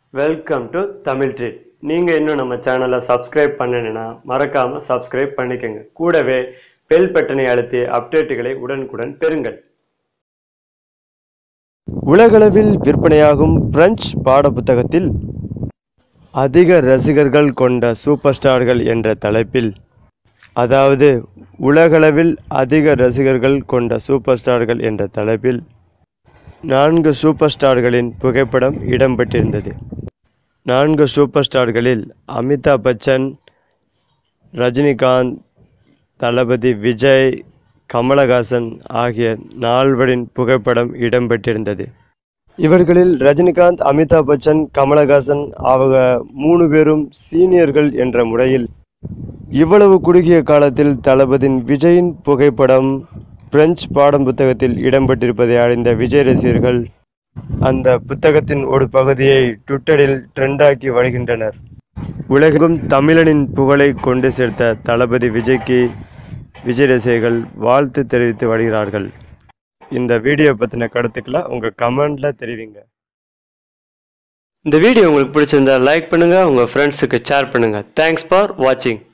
welcome to Tamil treat நீங்கள் இன்னும் நம்ம சேனலை சப்ஸ்கிரைப் பண்ணலைன்னா மறக்காமல் சப்ஸ்கிரைப் பண்ணிக்கோங்க கூடவே பெல் பட்டனை அழுத்தி அப்டேட்டுகளை உடனுக்குடன் பெறுங்கள் உலகளவில் விற்பனையாகும் பிரெஞ்சு பாடப்புத்தகத்தில் அதிக ரசிகர்கள் கொண்ட சூப்பர் ஸ்டார்கள் என்ற தலைப்பில் அதாவது உலகளவில் அதிக ரசிகர்கள் கொண்ட சூப்பர் ஸ்டார்கள் என்ற தலைப்பில் நான்கு சூப்பர் ஸ்டார்களின் புகைப்படம் இடம்பெற்றிருந்தது நான்கு சூப்பர் ஸ்டார்களில் அமிதாப் பச்சன் ரஜினிகாந்த் தளபதி விஜய் கமலஹாசன் ஆகிய நால்வரின் புகைப்படம் இடம்பெற்றிருந்தது இவர்களில் ரஜினிகாந்த் அமிதாப் பச்சன் கமலஹாசன் அவங்க மூணு பேரும் சீனியர்கள் என்ற முறையில் இவ்வளவு குறுகிய காலத்தில் தளபதியின் விஜயின் புகைப்படம் பிரெஞ்சு பாடம் புத்தகத்தில் இடம்பெற்றிருப்பதை அறிந்த விஜய் ரசிகர்கள் அந்த புத்தகத்தின் ஒரு பகுதியை ட்விட்டரில் ட்ரெண்டாக்கி வருகின்றனர் உலகெங்கும் தமிழனின் புகழை கொண்டு சேர்த்த தளபதி விஜய்க்கு விஜய் ரசிகர்கள் வாழ்த்து தெரிவித்து வருகிறார்கள் இந்த வீடியோ பற்றின கருத்துக்களை உங்கள் கமெண்டில் தெரிவிங்க இந்த வீடியோ உங்களுக்கு பிடிச்சிருந்தா லைக் பண்ணுங்கள் உங்கள் ஃப்ரெண்ட்ஸுக்கு ஷேர் பண்ணுங்கள் தேங்க்ஸ் ஃபார் வாட்சிங்